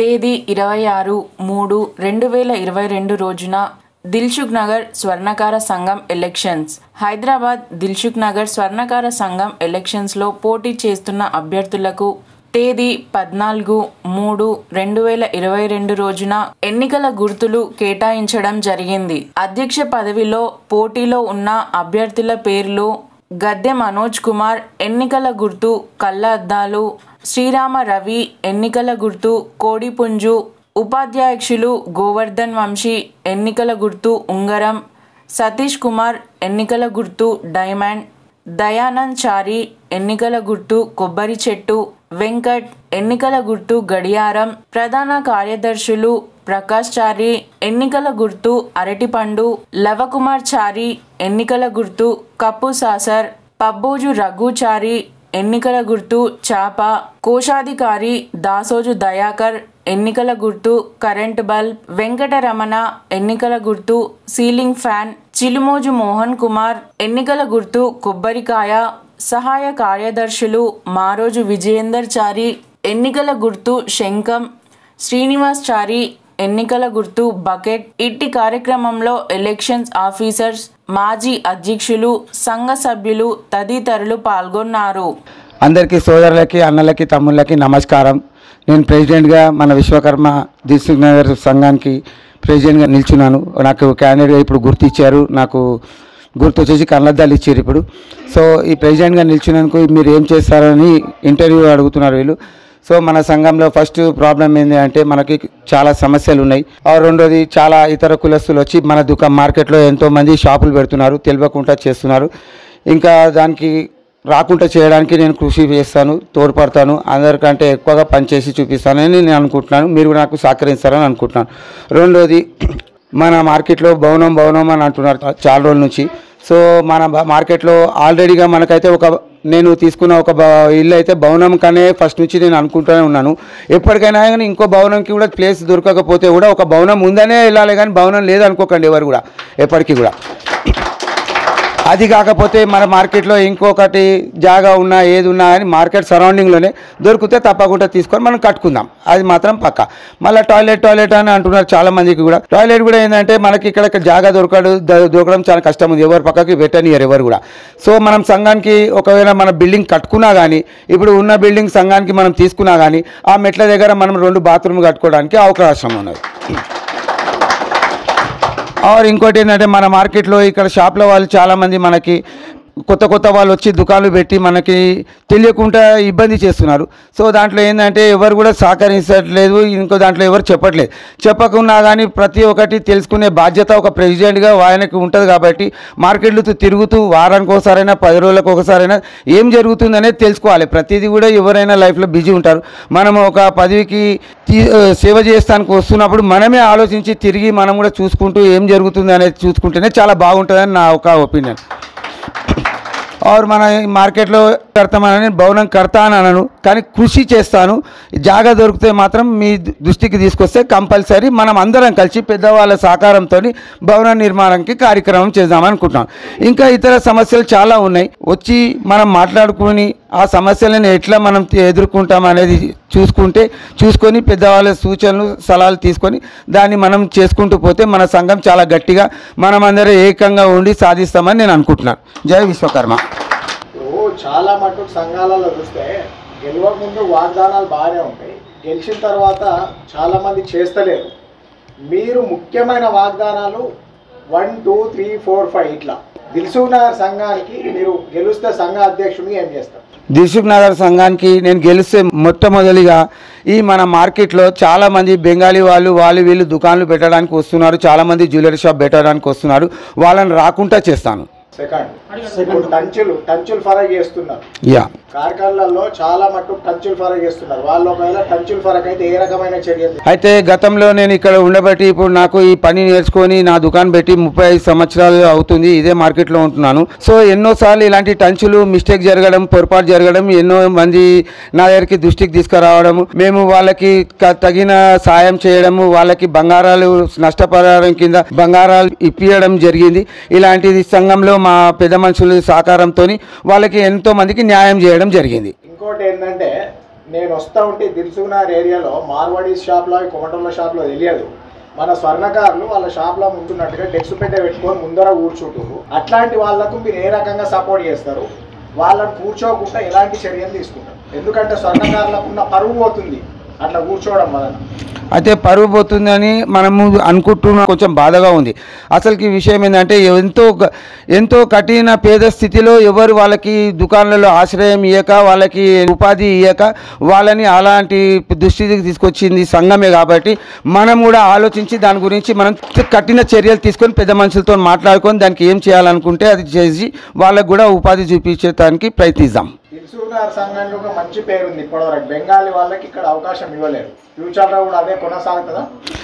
తేదీ ఇరవై ఆరు మూడు రెండు వేల ఇరవై రెండు రోజున దిల్సుఖ్ నగర్ స్వర్ణకార సంఘం ఎలక్షన్స్ హైదరాబాద్ దిల్సుఖ్ నగర్ స్వర్ణకార సంఘం ఎలక్షన్స్లో పోటీ చేస్తున్న అభ్యర్థులకు తేదీ పద్నాలుగు మూడు రెండు వేల ఇరవై రెండు రోజున ఎన్నికల గుర్తులు కేటాయించడం జరిగింది అధ్యక్ష పదవిలో పోటీలో ఉన్న అభ్యర్థుల పేర్లు గద్దె మనోజ్ కుమార్ ఎన్నికల గుర్తు కళ్ళ అద్దాలు శ్రీరామ రవి ఎన్నికల గుర్తు కోడిపుంజు ఉపాధ్యక్షులు గోవర్ధన్ వంశీ ఎన్నికల గుర్తు ఉంగరం సతీష్ కుమార్ ఎన్నికల గుర్తు డైమండ్ దయానంద్ చారి ఎన్నికల గుర్తు కొబ్బరి చెట్టు వెంకట్ ఎన్నికల గుర్తు గడియారం ప్రధాన కార్యదర్శులు ప్రకాష్ చారి ఎన్నికల గుర్తు అరటిపండు లవకుమార్ చారి ఎన్నికల గుర్తు కప్పు సాసర్ పబ్బోజు రఘుచారి ఎన్నికల గుర్తు చాప కోశాధికారి దాసోజు దయాకర్ ఎన్నికల గుర్తు కరెంట్ బల్బ్ వెంకటరమణ ఎన్నికల గుర్తు సీలింగ్ ఫ్యాన్ చిలుమోజు మోహన్ కుమార్ ఎన్నికల గుర్తు కొబ్బరికాయ సహాయ కార్యదర్శులు మారోజు విజయేందర్ చారి ఎన్నికల గుర్తు శంఖం శ్రీనివాస్ చారి ఎన్నికల గుర్తు బకెట్ ఇట్టి కార్యక్రమంలో ఎలక్షన్స్ ఆఫీసర్స్ మాజీ అధ్యక్షులు సంఘ సభ్యులు తదితరులు పాల్గొన్నారు అందరికీ సోదరులకి అన్నలకి తమ్ముళ్ళకి నమస్కారం నేను ప్రెసిడెంట్గా మన విశ్వకర్మ డిస్ట్రిక్ట్ నగర్ సంఘానికి ప్రెసిడెంట్గా నిల్చున్నాను నాకు క్యాండిడేట్గా ఇప్పుడు గుర్తు ఇచ్చారు నాకు గుర్తు వచ్చేసి కళ్ళద్దాలు ఇచ్చారు ఇప్పుడు సో ఈ ప్రెసిడెంట్గా నిల్చున్నందుకు మీరు ఏం చేస్తారని ఇంటర్వ్యూ అడుగుతున్నారు వీళ్ళు సో మన సంఘంలో ఫస్ట్ ప్రాబ్లం ఏంటి అంటే మనకి చాలా సమస్యలు ఉన్నాయి ఆ రెండోది చాలా ఇతర కులస్తులు వచ్చి మన దుకాణ మార్కెట్లో ఎంతో మంది షాపులు పెడుతున్నారు తెలియకుండా చేస్తున్నారు ఇంకా దానికి రాకుండా చేయడానికి నేను కృషి చేస్తాను తోడ్పడతాను అందరికంటే ఎక్కువగా పనిచేసి చూపిస్తానని నేను అనుకుంటున్నాను మీరు కూడా నాకు సహకరిస్తారని అనుకుంటున్నాను రెండోది మన మార్కెట్లో భవనం భవనం అని అంటున్నారు చాలా రోజుల నుంచి సో మన బ- మార్కెట్లో ఆల్రెడీగా మనకైతే ఒక నేను తీసుకున్న ఒక బ- ఇల్లు అయితే భవనం కనే ఫస్ట్ నుంచి నేను అనుకుంటూనే ఉన్నాను ఎప్పటికైనా కానీ ఇంకో భవనంకి కూడా ప్లేస్ దొరకకపోతే కూడా ఒక భవనం ఉందనే వెళ్ళాలి కానీ భవనం లేదనుకోకండి ఎవరు కూడా ఎప్పటికీ కూడా అది కాకపోతే మన మార్కెట్లో ఇంకొకటి జాగా ఉన్నా ఏది ఉన్నా అని మార్కెట్ సరౌండింగ్లోనే దొరికితే తప్పకుండా తీసుకొని మనం కట్టుకుందాం అది మాత్రం పక్క మళ్ళీ టాయిలెట్ టాయిలెట్ అని అంటున్నారు చాలా మందికి కూడా టాయిలెట్ కూడా ఏంటంటే మనకి ఇక్కడ జాగా దొరకడు ద- దొరకడం చాలా కష్టం ఉంది ఎవరు పక్కకి పెట్టనియరు ఎవరు కూడా సో మనం సంఘానికి ఒకవేళ మన బిల్డింగ్ కట్టుకున్నా కానీ ఇప్పుడు ఉన్న బిల్డింగ్ సంఘానికి మనం తీసుకున్నా కానీ ఆ మెట్ల దగ్గర మనం రెండు బాత్రూమ్ కట్టుకోవడానికి అవకాశం ఉన్నది ఆర్ ఇంకోటి ఏంటంటే మన మార్కెట్లో ఇక్కడ షాప్లో వాళ్ళు చాలామంది మనకి కొత్త కొత్త వాళ్ళు వచ్చి దుకాణాలు పెట్టి మనకి తెలియకుండా ఇబ్బంది చేస్తున్నారు సో దాంట్లో ఏంటంటే ఎవరు కూడా సహకరించట్లేదు ఇంకో దాంట్లో ఎవరు చెప్పట్లేదు చెప్పకున్నా కానీ ప్రతి ఒక్కటి తెలుసుకునే బాధ్యత ఒక ప్రెసిడెంట్గా ఆయనకి ఉంటుంది కాబట్టి మార్కెట్లు తిరుగుతూ వారానికి ఒకసారైనా పది రోజులకు ఒకసారైనా ఏం జరుగుతుంది అనేది తెలుసుకోవాలి ప్రతిదీ కూడా ఎవరైనా లైఫ్లో బిజీ ఉంటారు మనం ఒక పదవికి తీ- ఆ, సేవ చేస్తానికి వస్తున్నప్పుడు మనమే ఆలోచించి తిరిగి మనం కూడా చూసుకుంటూ ఏం జరుగుతుంది అనేది చూసుకుంటేనే చాలా బాగుంటుందని నా ఒక ఒపీనియన్ ఆర్ మన మార్కెట్లో కడతామని భవనం కడతా అని అనను కానీ కృషి చేస్తాను జాగా దొరికితే మాత్రం మీ దృష్టికి తీసుకొస్తే కంపల్సరీ మనం అందరం కలిసి పెద్దవాళ్ళ సహకారంతో భవన నిర్మాణానికి కార్యక్రమం చేద్దామని అనుకుంటున్నాం ఇంకా ఇతర సమస్యలు చాలా ఉన్నాయి వచ్చి మనం మాట్లాడుకొని ఆ సమస్యలను ఎట్లా మనం ఎదుర్కొంటాం అనేది చూసుకుంటే చూసుకొని పెద్దవాళ్ళ సూచనలు సలహాలు తీసుకొని దాన్ని మనం చేసుకుంటూ పోతే మన సంఘం చాలా గట్టిగా మనం అందరం ఏకంగా ఉండి సాధిస్తామని నేను అనుకుంటున్నాను జై విశ్వకర్మ ఇప్పుడు చాలా మటుకు సంఘాలలో చూస్తే గెలవక ముందు వాగ్దానాలు బాగానే ఉంటాయి గెలిచిన తర్వాత చాలా మంది చేస్తలేరు మీరు ముఖ్యమైన వాగ్దానాలు one two three four five ఇట్లా దిల్సుఖ్ నగర్ సంఘానికి మీరు గెలిస్తే సంఘ అధ్యక్షుడిని ఏం చేస్తారు దిల్సుఖ్ నగర్ సంఘానికి నేను గెలిస్తే మొట్టమొదటిగా ఈ మన మార్కెట్లో చాలా మంది బెంగాలీ వాళ్ళు వాళ్ళు వీళ్ళు దుకాణాలు పెట్టడానికి వస్తున్నారు చాలా మంది జ్యువెలరీ షాప్ పెట్టడానికి వస్తున్నారు వాళ్ళని రాకుండా చేస్తాను సెకండ్ ఇప్పుడు టంచులు టంచులు ఫరక్ చేస్తున్నారు యా కార్ఖానాలలో చాలా మటుకు టంచులు ఫరక్ చేస్తున్నారు వాళ్ళు ఒకవేళ టంచులు ఫరక్ అయితే ఏ రకమైన చర్యలు అయితే గతంలో నేను ఇక్కడ ఉండబట్టి ఇప్పుడు నాకు ఈ పని నేర్చుకొని నా దుకాణం పెట్టి ముప్పై ఐదు సంవత్సరాలు అవుతుంది ఇదే మార్కెట్లో ఉంటున్నాను సో ఎన్నోసార్లు ఇలాంటి టంచులు మిస్టేక్ జరగడం పొరపాటు జరగడం ఎన్నో మంది నా దగ్గరికి దృష్టికి తీసుకురావడము మేము వాళ్ళకి క- తగిన సాయం చేయడము వాళ్ళకి బంగారాలు నష్టపరిహారం కింద బంగారాలు ఇప్పియడం జరిగింది ఇలాంటిది సంఘంలో మా పెద్ద మనుషుల సహకారంతో వాళ్ళకి ఎంతో మందికి న్యాయం చేయడం జరిగింది ఇంకోటి ఏంటంటే నేను వస్తా ఉంటే దిల్సుకునార్ ఏరియాలో మార్వాడి షాప్లో కొమటంల షాప్లో తెలియదు మన స్వర్ణకారులు వాళ్ళ షాప్లో ముందున్నట్టుగా డెక్స్ పెట్టే పెట్టుకొని ముందర కూర్చుంటారు అట్లాంటి వాళ్ళకు మీరు ఏ రకంగా సపోర్ట్ చేస్తారు వాళ్ళని కూర్చోకుండా ఎలాంటి చర్యలు తీసుకుంటారు ఎందుకంటే స్వర్ణకారులకు ఉన్న పరువు పోతుంది అట్లా కూర్చోవడం వలన అయితే పరువు పోతుందని మనము అనుకుంటున్నాం కొంచెం బాధగా ఉంది అసలుకి విషయం ఏంటంటే ఎంతో గ- ఎంతో కఠిన పేద స్థితిలో ఎవరు వాళ్ళకి దుకాణాలలో ఆశ్రయం ఇయ్యక వాళ్ళకి ఉపాధి ఇయ్యక వాళ్ళని అలాంటి దుస్థితికి తీసుకొచ్చింది సంఘమే కాబట్టి మనం కూడా ఆలోచించి దాని గురించి మనం కఠిన చర్యలు తీసుకొని పెద్ద మనుషులతో మాట్లాడుకొని దానికి ఏం చేయాలనుకుంటే అది చేసి వాళ్ళకు కూడా ఉపాధి చూపించడానికి ప్రయత్నిద్దాం దిల్సుకునార్ సంఘానికి ఒక మంచి పేరుంది ఇప్పటివరకు బెంగాలీ వాళ్ళకి ఇక్కడ అవకాశం ఇవ్వలేరు ఫ్యూచర్లో కూడా అదే కొనసాగుతుందా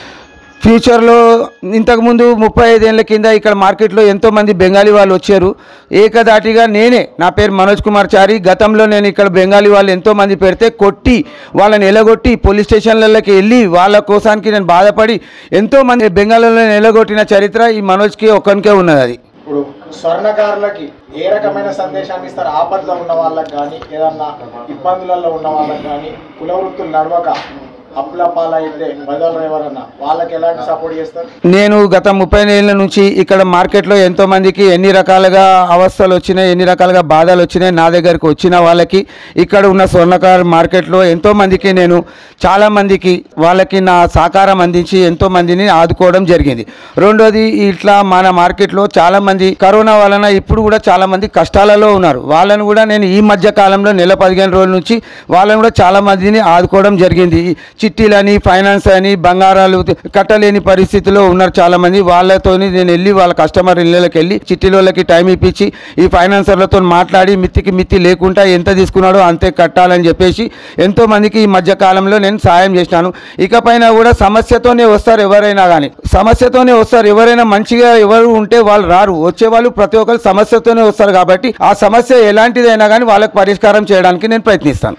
ఫ్యూచర్లో ఇంతకుముందు ముప్పై ఐదేళ్ల కింద ఇక్కడ మార్కెట్లో ఎంతోమంది బెంగాలీ వాళ్ళు వచ్చారు ఏకదాటిగా నేనే నా పేరు మనోజ్ కుమార్ చారి గతంలో నేను ఇక్కడ బెంగాలీ వాళ్ళు ఎంతోమంది పెడితే కొట్టి వాళ్ళని ఎలగొట్టి పోలీస్ స్టేషన్లలోకి వెళ్ళి వాళ్ళ కోసానికి నేను బాధపడి ఎంతోమంది బెంగాలీలో ఎలగొట్టిన చరిత్ర ఈ మనోజ్కి ఒక్కనికే ఉన్నది అది ఇప్పుడు స్వర్ణకారులకి ఏ రకమైన సందేశాన్ని ఇస్తారు ఆపదలో ఉన్న వాళ్ళకి కానీ ఏదన్నా ఇబ్బందులలో ఉన్న వాళ్ళకి కానీ కుల వృత్తులు నడవక అప్పుల పాలైతే బదలు ఎవరన్నా వాళ్ళకి ఎలాంటి సపోర్ట్ చేస్తారు నేను గత ముప్పై ఏళ్ళ నుంచి ఇక్కడ మార్కెట్లో ఎంతో మందికి ఎన్ని రకాలుగా అవస్థలు వచ్చినాయి ఎన్ని రకాలుగా బాధలు వచ్చినాయి నా దగ్గరికి వచ్చిన వాళ్ళకి ఇక్కడ ఉన్న స్వర్ణకార్ మార్కెట్లో ఎంతో మందికి నేను చాలా మందికి వాళ్ళకి నా సహకారం అందించి ఎంతో మందిని ఆదుకోవడం జరిగింది రెండోది ఇట్లా మన మార్కెట్లో చాలా మంది కరోనా వలన ఇప్పుడు కూడా చాలా మంది కష్టాలలో ఉన్నారు వాళ్ళని కూడా నేను ఈ మధ్య కాలంలో నెల పదిహేను రోజుల నుంచి వాళ్ళని కూడా చాలా మందిని ఆదుకోవడం జరిగింది చిట్టీలని ఫైనాన్స్ అని బంగారాలు కట్టలేని పరిస్థితిలో ఉన్నారు చాలా మంది వాళ్ళతోని నేను వెళ్ళి వాళ్ళ కస్టమర్ ఇళ్ళకి వెళ్ళి చిట్టీల వాళ్ళకి టైం ఇప్పించి ఈ ఫైనాన్సర్లతో మాట్లాడి మిత్తికి మిత్తి లేకుండా ఎంత తీసుకున్నాడో అంతే కట్టాలని చెప్పేసి ఎంతో మందికి ఈ మధ్య కాలంలో నేను సాయం చేసినాను ఇకపైన కూడా సమస్యతోనే వస్తారు ఎవరైనా కానీ సమస్యతోనే వస్తారు ఎవరైనా మంచిగా ఎవరు ఉంటే వాళ్ళు రారు వచ్చేవాళ్ళు ప్రతి ఒక్కరు సమస్యతోనే వస్తారు కాబట్టి ఆ సమస్య ఎలాంటిదైనా కానీ వాళ్ళకి పరిష్కారం చేయడానికి నేను ప్రయత్నిస్తాను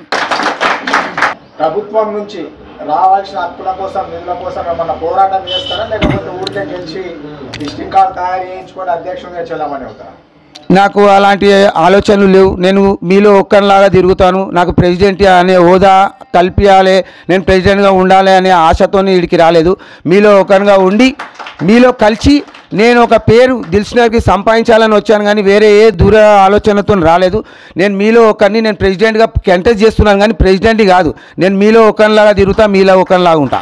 ప్రభుత్వం నుంచి రావాల్సిన హక్కుల కోసం నిధుల కోసం ఏమన్నా పోరాటం చేస్తారా లేకపోతే ఊరికే గెలిచి డిస్టిక్ కార్డు తయారు చేయించుకొని అధ్యక్షుడిగా చెల్లమని అవుతారా నాకు అలాంటి ఆలోచనలు లేవు నేను మీలో ఒక్కరిలాగా తిరుగుతాను నాకు ప్రెసిడెంట్ అనే హోదా కల్పించాలి నేను ప్రెసిడెంట్గా ఉండాలి అనే ఆశతో వీడికి రాలేదు మీలో ఒకరిగా ఉండి మీలో కలిసి నేను ఒక పేరు దిల్సునర్కి సంపాదించాలని వచ్చాను కానీ వేరే ఏ దూర ఆలోచనతో రాలేదు నేను మీలో ఒకరిని నేను ప్రెసిడెంట్గా కంటెస్ట్ చేస్తున్నాను కానీ ప్రెసిడెంట్ కాదు నేను మీలో ఒకరిలాగా తిరుగుతా మీలో ఒకరిలాగా ఉంటా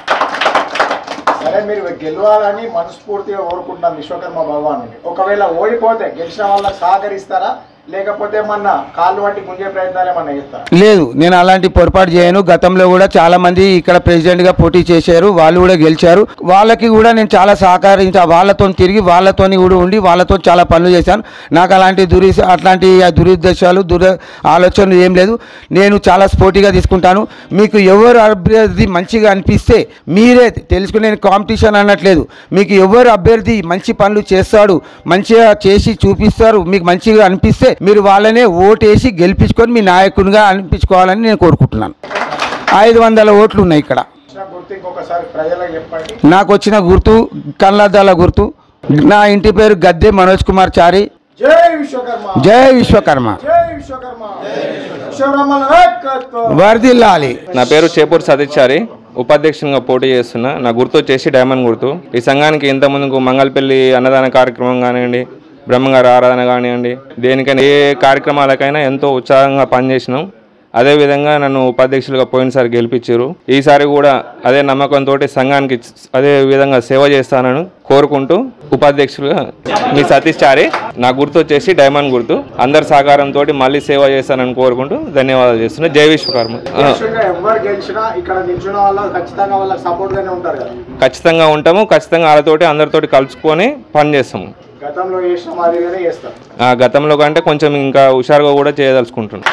సరే మీరు గెలవాలని మనస్ఫూర్తిగా కోరుకుంటున్నాం విశ్వకర్మ భగవాను ఒకవేళ ఓడిపోతే గెలిచిన వాళ్ళకి సహకరిస్తారా లేకపోతే ఏమన్నా కాళ్ళు పట్టి గుంజే ప్రయత్నాలు ఏమన్నా చేస్తారా లేదు నేను అలాంటి పొరపాటు చేయను గతంలో కూడా చాలా మంది ఇక్కడ ప్రెసిడెంట్ గా పోటీ చేశారు వాళ్ళు కూడా గెలిచారు వాళ్ళకి కూడా నేను చాలా సహకరించా వాళ్ళతో తిరిగి వాళ్ళతోని కూడా ఉండి వాళ్ళతో చాలా పనులు చేశాను నాకు అలాంటి దురి అట్లాంటి దురుద్దేశాలు దుర ఆలోచనలు ఏం లేదు నేను చాలా స్పోర్టీగా తీసుకుంటాను మీకు ఎవరు అభ్యర్థి మంచిగా అనిపిస్తే మీరే తెలుసుకుని నేను కాంపిటీషన్ అనట్లేదు మీకు ఎవరు అభ్యర్థి మంచి పనులు చేస్తాడు మంచిగా చేసి చూపిస్తారు మీకు మంచిగా అనిపిస్తే మీరు వాళ్ళనే ఓటేసి గెలిపించుకొని మీ నాయకునిగా అనిపించుకోవాలని నేను కోరుకుంటున్నాను ఐదు వందల ఓట్లు ఉన్నాయి ఇక్కడ ఇచ్చిన గుర్తు ఇంకొకసారి ప్రజలకు చెప్పండి నాకు వచ్చిన గుర్తు కళ్ళద్దాల గుర్తు నా ఇంటి పేరు గద్దె మనోజ్ కుమార్ చారి జై విశ్వకర్మ జై విశ్వకర్మ జై విశ్వకర్మ విశ్వబ్రహ్మల నాయకత్వం వర్దిల్లాలి నా పేరు చేపూరు సతీష్ ఉపాధ్యక్షునిగా పోటీ చేస్తున్నా నా గుర్తు వచ్చేసి డైమండ్ గుర్తు ఈ సంఘానికి ఇంత ముందుకు మంగళపల్లి అన్నదాన కార్యక్రమం కానివ్వండి బ్రహ్మంగారి ఆరాధన కానివ్వండి దేనికైనా ఏ కార్యక్రమాలకైనా ఎంతో ఉత్సాహంగా పనిచేసినాం అదేవిధంగా నన్ను ఉపాధ్యక్షులుగా పోయినసారి గెలిపించారు ఈసారి కూడా అదే నమ్మకంతో సంఘానికి అదే విధంగా సేవ చేస్తానని కోరుకుంటూ ఉపాధ్యక్షులుగా మీ సతీష్ చారి నా గుర్తు వచ్చేసి డైమండ్ గుర్తు అందరి సహకారంతో మళ్ళీ సేవ చేస్తానని కోరుకుంటూ ధన్యవాదాలు చేస్తున్నా జై విశ్వకర్మ ఆ. యాక్చువల్గా ఎవరు గెలిచినా ఇక్కడ నిల్చున్న వాళ్ళు ఖచ్చితంగా వాళ్ళకి సపోర్ట్ గానే ఉంటారు కదా ఖచ్చితంగా ఉంటాము ఖచ్చితంగా వాళ్ళతోటి అందరితోటి కలుసుకొని పని చేస్తాము గతంలో చేసిన మాదిరిగానే చేస్తారు ఆ గతంలో కంటే కొంచెం ఇంకా హుషారుగా కూడా చేయదలుచుకుంటున్నాం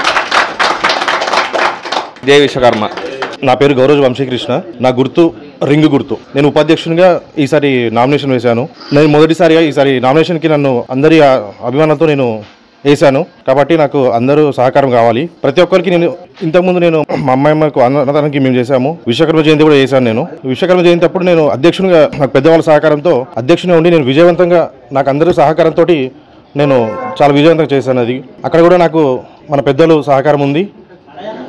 జై విశ్వకర్మ నా పేరు గౌరవ్ వంశీకృష్ణ నా గుర్తు రింగ్ గుర్తు నేను ఉపాధ్యక్షునిగా ఈసారి నామినేషన్ వేశాను నేను మొదటిసారిగా ఈసారి నామినేషన్కి నన్ను అందరి ఆ అభిమానంతో నేను వేశాను కాబట్టి నాకు అందరూ సహకారం కావాలి ప్రతి ఒక్కరికి నేను ఇంతకుముందు నేను మా అమ్మాయిమ్మకు అన్నదానానికి మేము చేశాము విశ్వకర్మ జయంతి కూడా చేశాను నేను విశ్వకర్మ జయంతి అప్పుడు నేను అధ్యక్షునిగా నాకు పెద్దవాళ్ళ సహకారంతో అధ్యక్షునిగా ఉండి నేను విజయవంతంగా నాకు అందరూ సహకారంతో నేను చాలా విజయవంతంగా చేశాను అది అక్కడ కూడా నాకు మన పెద్దలు సహకారం ఉంది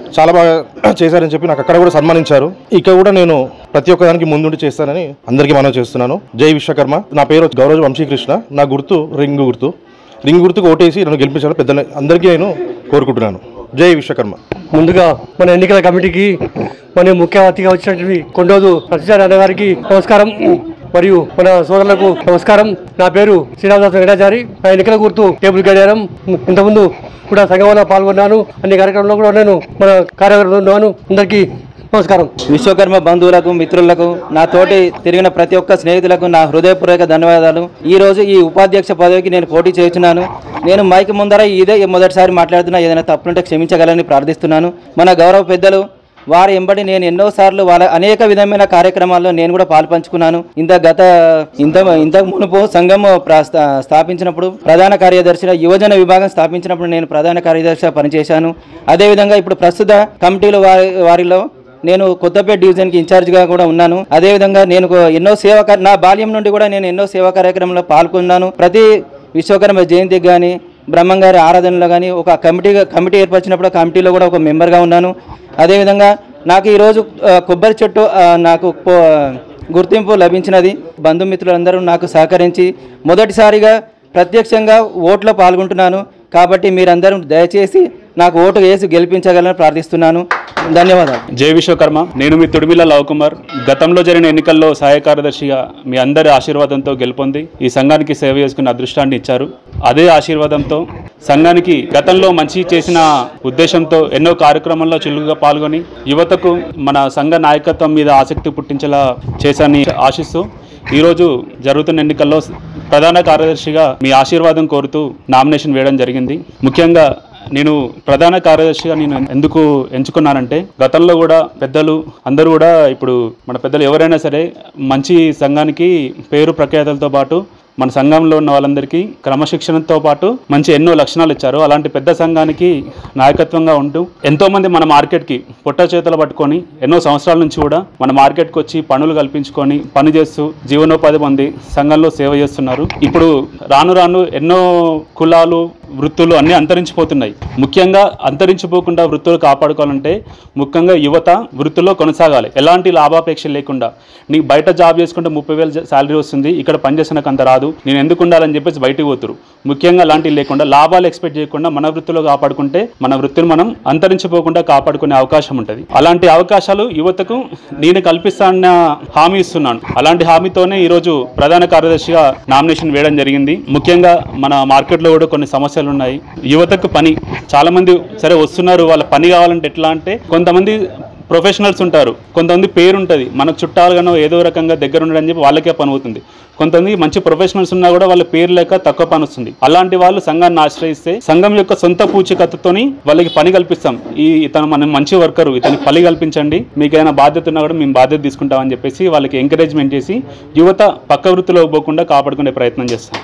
చాలా బాగా చేశారని చెప్పి నాకు అక్కడ కూడా సన్మానించారు ఇక్కడ కూడా నేను ప్రతి ఒక్క దానికి ముందుండి చేస్తానని అందరికీ మనం చేస్తున్నాను జై విశ్వకర్మ నా పేరు గౌరవ వంశీకృష్ణ నా గుర్తు రింగ్ గుర్తు రింగ్ గుర్తుకు ఓటేసి నన్ను గెలిపించాలి పెద్ద అందరికీ నేను కోరుకుంటున్నాను జై విశ్వకర్మ ముందుగా మన ఎన్నికల కమిటీకి మన ముఖ్య అతిథిగా వచ్చినటువంటి కొండోదు సత్యనారాయణ అన్న గారికి నమస్కారం మరియు మన సోదరులకు నమస్కారం నా పేరు శ్రీరామదాస్ వెంకటాచారి నా ఎన్నికల గుర్తు టేబుల్ గడియారం ఇంతకుముందు కూడా సంఘంలో పాల్గొన్నాను అన్ని కార్యక్రమంలో కూడా నేను మన కార్యక్రమంలో ఉన్నాను అందరికీ నమస్కారం విశ్వకర్మ బంధువులకు మిత్రులకు నా తోటి తిరిగిన ప్రతి ఒక్క స్నేహితులకు నా హృదయపూర్వక ధన్యవాదాలు ఈ రోజు ఈ ఉపాధ్యక్ష పదవికి నేను పోటీ చేస్తున్నాను నేను మైక్ ముందర ఇదే మొదటిసారి మాట్లాడుతున్నా ఏదైనా తప్పులుంటే క్షమించగలని ప్రార్థిస్తున్నాను మన గౌరవ పెద్దలు వారి ఎంబడి నేను ఎన్నోసార్లు వాళ్ళ అనేక విధమైన కార్యక్రమాల్లో నేను కూడా పాల్పంచుకున్నాను ఇంత గత ఇంత ఇంతకు మునుపు సంఘం ప్రా- స్థా- స్థాపించినప్పుడు ప్రధాన కార్యదర్శిగా యువజన విభాగం స్థాపించినప్పుడు నేను ప్రధాన కార్యదర్శిగా పనిచేశాను అదేవిధంగా ఇప్పుడు ప్రస్తుత కమిటీల వారి వారిలో నేను కొత్తపేట డివిజన్కి ఇన్ఛార్జ్గా కూడా ఉన్నాను అదేవిధంగా నేను కొ- ఎన్నో సేవా కార్య- నా బాల్యం నుండి కూడా నేను ఎన్నో సేవా కార్యక్రమంలో పాల్గొన్నాను ప్రతి విశ్వకర్మ జయంతికి కానీ బ్రహ్మంగారి ఆరాధనలో కానీ ఒక కమిటీ కమిటీ ఏర్పరిచినప్పుడు ఆ కమిటీలో కూడా ఒక మెంబర్గా ఉన్నాను అదేవిధంగా నాకు ఈరోజు ఆ, కొబ్బరి చెట్టు ఆ, నాకు పో- గుర్తింపు లభించినది బంధుమిత్రులందరూ నాకు సహకరించి మొదటిసారిగా ప్రత్యక్షంగా ఓట్లో పాల్గొంటున్నాను కాబట్టి మీరందరూ దయచేసి నాకు ఓటు వేసి గెలిపించగలని ప్రార్థిస్తున్నాను ధన్యవాదాలు జై విశ్వకర్మ నేను మీ తుడిమిల లవ్ కుమార్ గతంలో జరిగిన ఎన్నికల్లో సహాయ కార్యదర్శిగా మీ అందరి ఆశీర్వాదంతో గెలుపొంది ఈ సంఘానికి సేవ చేసుకునే అదృష్టాన్ని ఇచ్చారు అదే ఆశీర్వాదంతో సంఘానికి గతంలో మంచి చేసిన ఉద్దేశంతో ఎన్నో కార్యక్రమాల్లో చులుగుగా పాల్గొని యువతకు మన సంఘ నాయకత్వం మీద ఆసక్తి పుట్టించేలా చేశానని ఆశిస్తూ ఈరోజు జరుగుతున్న ఎన్నికల్లో ప్రధాన కార్యదర్శిగా మీ ఆశీర్వాదం కోరుతూ నామినేషన్ వేయడం జరిగింది ముఖ్యంగా నేను ప్రధాన కార్యదర్శిగా నేను ఎందుకు ఎంచుకున్నానంటే గతంలో కూడా పెద్దలు అందరూ కూడా ఇప్పుడు మన పెద్దలు ఎవరైనా సరే మంచి సంఘానికి పేరు ప్రఖ్యాతలతో పాటు మన సంఘంలో ఉన్న వాళ్ళందరికీ క్రమశిక్షణతో పాటు మంచి ఎన్నో లక్షణాలు ఇచ్చారు అలాంటి పెద్ద సంఘానికి నాయకత్వంగా ఉంటూ ఎంతో మంది మన మార్కెట్కి పొట్ట చేతులు పట్టుకొని ఎన్నో సంవత్సరాల నుంచి కూడా మన మార్కెట్కి వచ్చి పనులు కల్పించుకొని పని చేస్తూ జీవనోపాధి పొంది సంఘంలో సేవ చేస్తున్నారు ఇప్పుడు రాను రాను ఎన్నో కులాలు వృత్తులు అన్నీ అంతరించిపోతున్నాయి ముఖ్యంగా అంతరించిపోకుండా వృత్తులు కాపాడుకోవాలంటే ముఖ్యంగా యువత వృత్తిలో కొనసాగాలి ఎలాంటి లాభాపేక్ష లేకుండా నీకు బయట జాబ్ చేసుకుంటే ముప్పై వేలు శాలరీ వస్తుంది ఇక్కడ పనిచేసిన నాకు అంత రాదు నేను ఎందుకు ఉండాలని చెప్పేసి బయటకు పోతురు ముఖ్యంగా అలాంటివి లేకుండా లాభాలు ఎక్స్పెక్ట్ చేయకుండా మన వృత్తిలో కాపాడుకుంటే మన వృత్తిని మనం అంతరించిపోకుండా కాపాడుకునే అవకాశం ఉంటుంది అలాంటి అవకాశాలు యువతకు నేను కల్పిస్తానన్న హామీ ఇస్తున్నాను అలాంటి హామీతోనే ఈరోజు ప్రధాన కార్యదర్శిగా నామినేషన్ వేయడం జరిగింది ముఖ్యంగా మన మార్కెట్లో కూడా కొన్ని సమస్యలు ఉన్నాయి యువతకు పని చాలా మంది సరే వస్తున్నారు వాళ్ళ పని కావాలంటే ఎట్లా అంటే కొంతమంది ప్రొఫెషనల్స్ ఉంటారు కొంతమంది పేరు ఉంటుంది మనకు చుట్టాలుగానో ఏదో రకంగా దగ్గర ఉండడం చెప్పి వాళ్ళకే పని అవుతుంది కొంతమంది మంచి ప్రొఫెషనల్స్ ఉన్నా కూడా వాళ్ళ పేరు లేక తక్కువ పని వస్తుంది అలాంటి వాళ్ళు సంఘాన్ని ఆశ్రయిస్తే సంఘం యొక్క సొంత పూచికత్తుతోని వాళ్ళకి పని కల్పిస్తాం ఈ ఇతను మనం మంచి వర్కరు ఇతనికి పని కల్పించండి మీకు ఏదైనా బాధ్యత ఉన్నా కూడా మేము బాధ్యత తీసుకుంటామని చెప్పేసి వాళ్ళకి ఎంకరేజ్మెంట్ చేసి యువత పక్క వృత్తిలో పోకుండా కాపాడుకునే ప్రయత్నం చేస్తాం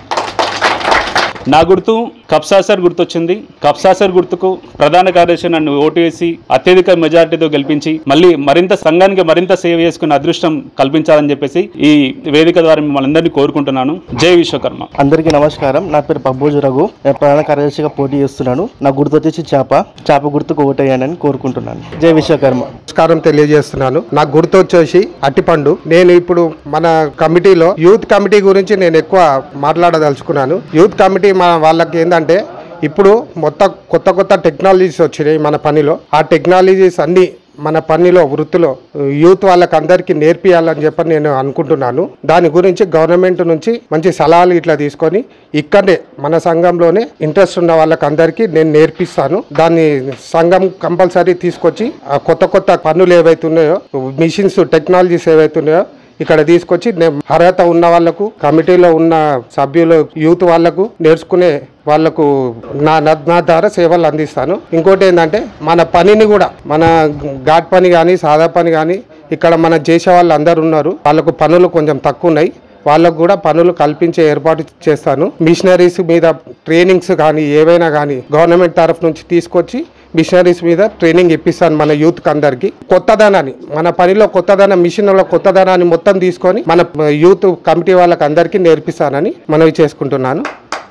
నా గుర్తు కప్సాసర్ గుర్తొచ్చింది కప్సాసర్ గుర్తుకు ప్రధాన కార్యదర్శి నన్ను ఓటు వేసి అత్యధిక మెజారిటీతో గెలిపించి మళ్ళీ మరింత సంఘానికి మరింత సేవ చేసుకునే అదృష్టం కల్పించాలని చెప్పేసి ఈ వేదిక ద్వారా మిమ్మల్ని అందరినీ కోరుకుంటున్నాను జై విశ్వకర్మ అందరికీ నమస్కారం నా పేరు పబ్బోజు రఘు నేను ప్రధాన కార్యదర్శిగా పోటీ చేస్తున్నాను నా గుర్తు వచ్చేసి చేప చేప గుర్తుకు ఓటేయాలని కోరుకుంటున్నాను జై విశ్వకర్మ నమస్కారం తెలియజేస్తున్నాను నా గుర్తు వచ్చేసి అట్టిపండు నేను ఇప్పుడు మన కమిటీలో యూత్ కమిటీ గురించి నేను ఎక్కువ మాట్లాడదలుచుకున్నాను యూత్ కమిటీ మా వాళ్ళకి ఏంటంటే ఇప్పుడు మొత్తం కొత్త కొత్త టెక్నాలజీస్ వచ్చినాయి మన పనిలో ఆ టెక్నాలజీస్ అన్ని మన పనిలో వృత్తిలో యూత్ వాళ్ళకి అందరికీ నేర్పియాలని చెప్పి నేను అనుకుంటున్నాను దాని గురించి గవర్నమెంట్ నుంచి మంచి సలహాలు ఇట్లా తీసుకొని ఇక్కడనే మన సంఘంలోనే ఇంట్రెస్ట్ ఉన్న వాళ్ళకి అందరికీ నేను నేర్పిస్తాను దాన్ని సంఘం కంపల్సరీ తీసుకొచ్చి ఆ కొత్త కొత్త పనులు ఏవైతున్నాయో మిషన్స్ టెక్నాలజీస్ ఏవైతున్నాయో ఇక్కడ తీసుకొచ్చి నేను అర్హత ఉన్న వాళ్లకు కమిటీలో ఉన్న సభ్యులు యూత్ వాళ్లకు నేర్చుకునే వాళ్లకు నా నా- నా ద్వారా సేవలు అందిస్తాను ఇంకోటి ఏంటంటే మన పనిని కూడా మన ఘాట్ పని కానీ సాదా పని కానీ ఇక్కడ మన చేసే వాళ్ళు అందరు ఉన్నారు వాళ్ళకు పనులు కొంచెం తక్కువ ఉన్నాయి వాళ్ళకు కూడా పనులు కల్పించే ఏర్పాటు చేస్తాను మిషనరీస్ మీద ట్రైనింగ్స్ కానీ ఏవైనా కానీ గవర్నమెంట్ తరఫు నుంచి తీసుకొచ్చి మిషనరీస్ మీద ట్రైనింగ్ ఇప్పిస్తాను మన యూత్ కి అందరికి కొత్తదనాన్ని మన పనిలో కొత్తదనం మిషన్లో కొత్తదనాన్ని మొత్తం తీసుకొని మన యూత్ కమిటీ వాళ్ళకి అందరికీ నేర్పిస్తానని మనవి చేసుకుంటున్నాను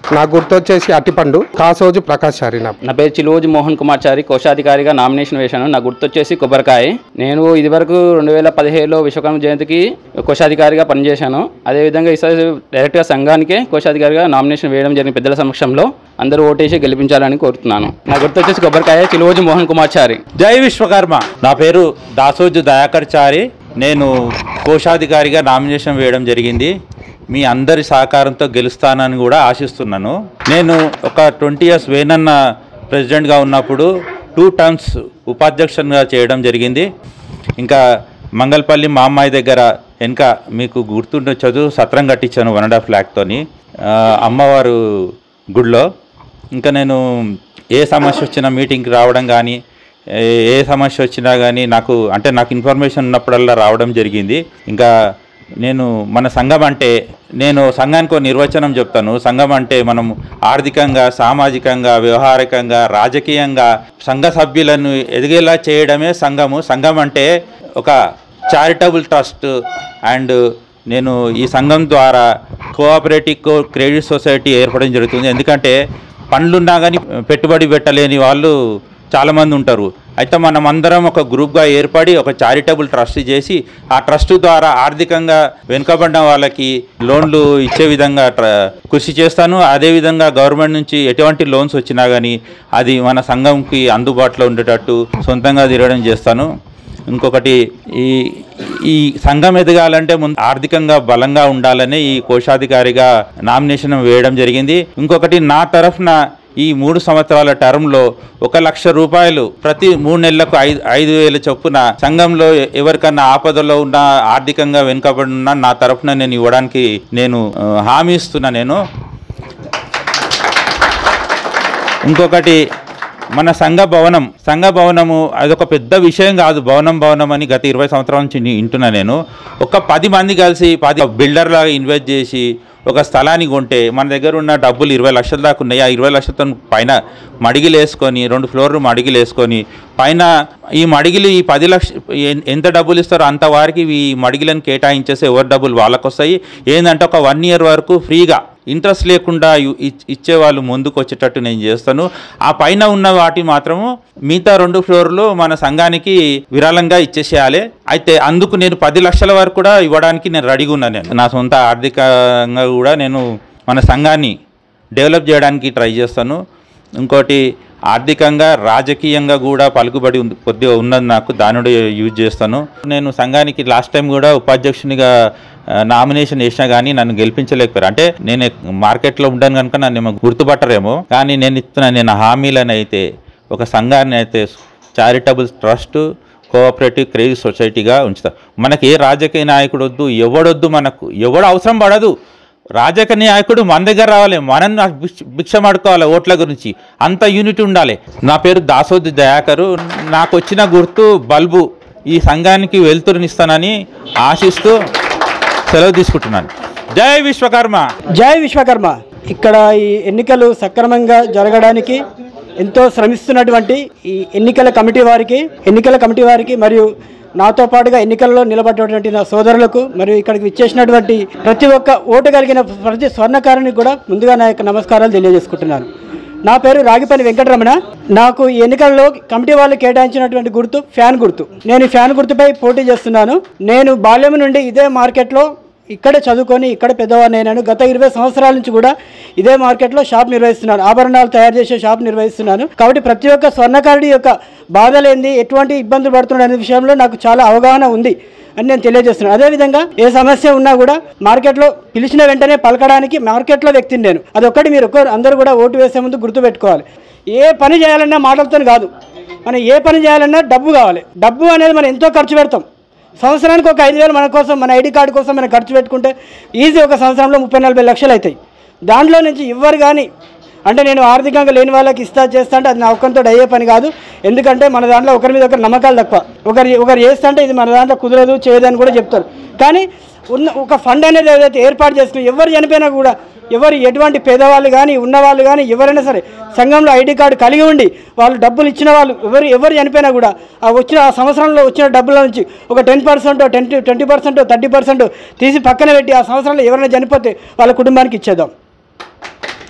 నా గుర్తు వచ్చేసి అట్టిపండు కాసోజు ప్రకాష్ చారి నా నా పేరు చిలోజు మోహన్ కుమార్ చారి కోశాధికారిగా నామినేషన్ వేశాను నా గుర్తొచ్చేసి కొబ్బరికాయ నేను ఇదివరకు రెండు వేల పదిహేడులో విశ్వకర్మ జయంతికి కోశాధికారిగా పనిచేశాను అదేవిధంగా ఈసారి డైరెక్ట్గా సంఘానికే కోశాధికారిగా నామినేషన్ వేయడం జరిగిన పెద్దల సమక్షంలో అందరూ ఓటేసి గెలిపించాలని కోరుతున్నాను నా గుర్తొచ్చేసి కొబ్బరికాయ చిలోజు మోహన్ కుమార్ చారి జై విశ్వకర్మ నా పేరు దాసోజు దయాకర్ చారి నేను కోశాధికారిగా నామినేషన్ వేయడం జరిగింది మీ అందరి సహకారంతో గెలుస్తానని కూడా ఆశిస్తున్నాను నేను ఒక ట్వంటీ ఇయర్స్ వేనన్న ప్రెసిడెంట్గా ఉన్నప్పుడు టూ టర్మ్స్ ఉపాధ్యక్షునిగా చేయడం జరిగింది ఇంకా మంగళపల్లి మా అమ్మాయి దగ్గర వెనక మీకు గుర్తుండే చదువు సత్రం కట్టించాను వన్ అండ్ హాఫ్ ల్యాక్తోని ఆ, అమ్మవారు గుడిలో ఇంకా నేను ఏ సమస్య వచ్చినా మీటింగ్కి రావడం కానీ ఏ- ఏ సమస్య వచ్చినా కానీ నాకు అంటే నాకు ఇన్ఫర్మేషన్ ఉన్నప్పుడల్లా రావడం జరిగింది ఇంకా నేను మన సంఘం అంటే నేను సంఘానికి ఒక నిర్వచనం చెప్తాను సంఘం అంటే మనం ఆర్థికంగా సామాజికంగా వ్యవహారికంగా రాజకీయంగా సంఘ సభ్యులను ఎదిగేలా చేయడమే సంఘము సంఘం అంటే ఒక చారిటబుల్ ట్రస్ట్ అండ్ నేను ఈ సంఘం ద్వారా కోఆపరేటివ్ కో క్రెడిట్ సొసైటీ ఏర్పడడం జరుగుతుంది ఎందుకంటే పనులున్నా కానీ పెట్టుబడి పెట్టలేని వాళ్ళు చాలామంది ఉంటారు అయితే మనం అందరం ఒక గ్రూప్గా ఏర్పడి ఒక చారిటబుల్ ట్రస్ట్ చేసి ఆ ట్రస్ట్ ద్వారా ఆర్థికంగా వెనుకబడిన వాళ్ళకి లోన్లు ఇచ్చే విధంగా ట్ర కృషి చేస్తాను అదేవిధంగా గవర్నమెంట్ నుంచి ఎటువంటి లోన్స్ వచ్చినా కానీ అది మన సంఘంకి అందుబాటులో ఉండేటట్టు సొంతంగా తిరగడం చేస్తాను ఇంకొకటి ఈ ఈ సంఘం ఎదగాలంటే ముందు ఆర్థికంగా బలంగా ఉండాలని ఈ కోశాధికారిగా నామినేషన్ వేయడం జరిగింది ఇంకొకటి నా తరఫున ఈ మూడు సంవత్సరాల టర్మ్లో ఒక లక్ష రూపాయలు ప్రతి మూడు నెలలకు ఐదు ఐదు వేల చొప్పున సంఘంలో ఎవరికన్నా ఆపదలో ఉన్న ఆర్థికంగా వెనుకబడి ఉన్న నా తరఫున నేను ఇవ్వడానికి నేను ఆ, హామీ ఇస్తున్నా నేను ఇంకొకటి మన సంఘ భవనం సంఘ భవనము అదొక పెద్ద విషయం కాదు భవనం భవనం అని గత ఇరవై సంవత్సరాల నుంచి ని- వింటున్నా నేను ఒక పది మంది కలిసి పది బిల్డర్లాగా ఇన్వెస్ట్ చేసి ఒక స్థలాన్ని కొంటే మన దగ్గర ఉన్న డబ్బులు ఇరవై లక్షల దాకా ఉన్నాయి ఆ ఇరవై లక్షలతో పైన మడిగిలు వేసుకొని రెండు ఫ్లోర్లు మడిగిలు వేసుకొని పైన ఈ మడిగిలు ఈ పది లక్ష ఎన్- ఎంత డబ్బులు ఇస్తారో అంత వారికి ఈ మడిగిలను కేటాయించేసి ఎవరి డబ్బులు వాళ్ళకు వస్తాయి ఏంటంటే ఒక వన్ ఇయర్ వరకు ఫ్రీగా ఇంట్రెస్ట్ లేకుండా ఇ- ఇచ్- ఇచ్చేవాళ్ళు ముందుకు వచ్చేటట్టు నేను చేస్తాను ఆ పైన ఉన్న వాటి మాత్రము మిగతా రెండు ఫ్లోర్లు మన సంఘానికి విరాళంగా ఇచ్చేసేయాలి అయితే అందుకు నేను పది లక్షల వరకు కూడా ఇవ్వడానికి నేను రెడీగా ఉన్నాను నేను నా సొంత ఆర్థికంగా కూడా నేను మన సంఘాన్ని డెవలప్ చేయడానికి ట్రై చేస్తాను ఇంకోటి ఆర్థికంగా రాజకీయంగా కూడా పలుకుబడి ఉంది కొద్దిగా ఉన్నది నాకు దాని యూజ్ చేస్తాను నేను సంఘానికి లాస్ట్ టైం కూడా ఉపాధ్యక్షునిగా ఆ, నామినేషన్ వేసినా కానీ నన్ను గెలిపించలేకపోయారు అంటే నేను మార్కెట్లో ఉంటాను కనుక నన్ను ఏమో గుర్తుపట్టరేమో కానీ నేను ఇస్తున్న నేను హామీలను అయితే ఒక సంఘాన్ని అయితే చారిటబుల్ ట్రస్ట్ కోఆపరేటివ్ క్రెడిట్ సొసైటీగా ఉంచుతా మనకి ఏ రాజకీయ నాయకుడు వద్దు ఎవడొద్దు మనకు ఎవడు అవసరం పడదు రాజకీయ నాయకుడు మన దగ్గర రావాలి మనం భిక్ష- భిక్షమాడుకోవాలి ఓట్ల గురించి అంత యూనిట్ ఉండాలి నా పేరు దాసోది దయాకరు నాకు వచ్చిన గుర్తు బల్బు ఈ సంఘానికి వెలుతురునిస్తానని ఆశిస్తూ సెలవు తీసుకుంటున్నాను జై విశ్వకర్మ జై విశ్వకర్మ ఇక్కడ ఈ ఎన్నికలు సక్రమంగా జరగడానికి ఎంతో శ్రమిస్తున్నటువంటి ఈ ఎన్నికల కమిటీ వారికి ఎన్నికల కమిటీ వారికి మరియు నాతో పాటుగా ఎన్నికల్లో నిలబడినటువంటి నా సోదరులకు మరియు ఇక్కడికి విచ్చేసినటువంటి ప్రతి ఒక్క ఓటు కలిగిన ప్రతి స్వర్ణకారునికి కూడా ముందుగా నా యొక్క నమస్కారాలు తెలియజేసుకుంటున్నాను నా పేరు రాగిపల్లి వెంకటరమణ నాకు ఈ ఎన్నికల్లో కమిటీ వాళ్ళు కేటాయించినటువంటి గుర్తు ఫ్యాన్ గుర్తు నేను ఈ ఫ్యాన్ గుర్తుపై పోటీ చేస్తున్నాను నేను బాల్యం నుండి ఇదే మార్కెట్లో ఇక్కడే చదువుకొని ఇక్కడ పెద్దవాడినైనాను గత ఇరవై సంవత్సరాల నుంచి కూడా ఇదే మార్కెట్లో షాప్ నిర్వహిస్తున్నాను ఆభరణాలు తయారు చేసే షాప్ నిర్వహిస్తున్నాను కాబట్టి ప్రతి ఒక్క స్వర్ణకారుడి యొక్క బాధలేంది ఎటువంటి ఇబ్బందులు పడుతున్నాడు అనే విషయంలో నాకు చాలా అవగాహన ఉంది అని నేను తెలియజేస్తున్నాను అదేవిధంగా ఏ సమస్య ఉన్నా కూడా మార్కెట్లో పిలిచిన వెంటనే పలకడానికి మార్కెట్లో వ్యక్తిని నేను అదొక్కటి మీరు ఒక్కరు అందరూ కూడా ఓటు వేసే ముందు గుర్తుపెట్టుకోవాలి ఏ పని చేయాలన్నా మాటలతో కాదు మనం ఏ పని చేయాలన్నా డబ్బు కావాలి డబ్బు అనేది మనం ఎంతో ఖర్చు పెడతాం సంవత్సరానికి ఒక ఐదు వేలు మన కోసం మన ఐడి కార్డు కోసం మనం ఖర్చు పెట్టుకుంటే ఈజీ ఒక సంవత్సరంలో ముప్పై నలభై లక్షలు అవుతాయి దాంట్లో నుంచి ఇవ్వరు కానీ అంటే నేను ఆర్థికంగా లేని వాళ్ళకి ఇస్తా చేస్తా అంటే అది నా ఒక్కరితో అయ్యే పని కాదు ఎందుకంటే మన దాంట్లో ఒకరి మీద ఒకరి నమ్మకాలు తక్కువ ఒకరి ఒకరు చేస్తా అంటే ఇది మన దాంట్లో కుదరదు చేయదని కూడా చెప్తారు కానీ ఉన్న ఒక ఫండ్ అనేది ఏదైతే ఏర్పాటు చేసుకుని ఎవరు చనిపోయినా కూడా ఎవరు ఎటువంటి పేదవాళ్ళు కానీ ఉన్నవాళ్ళు కానీ ఎవరైనా సరే సంఘంలో ఐడి కార్డు కలిగి ఉండి వాళ్ళు డబ్బులు ఇచ్చిన వాళ్ళు ఎవరు ఎవరు చనిపోయినా కూడా ఆ వచ్చిన ఆ సంవత్సరంలో వచ్చిన డబ్బుల నుంచి ఒక ten percent ten twenty percent thirty percent తీసి పక్కన పెట్టి ఆ సంవత్సరంలో ఎవరైనా చనిపోతే వాళ్ళ కుటుంబానికి ఇచ్చేద్దాం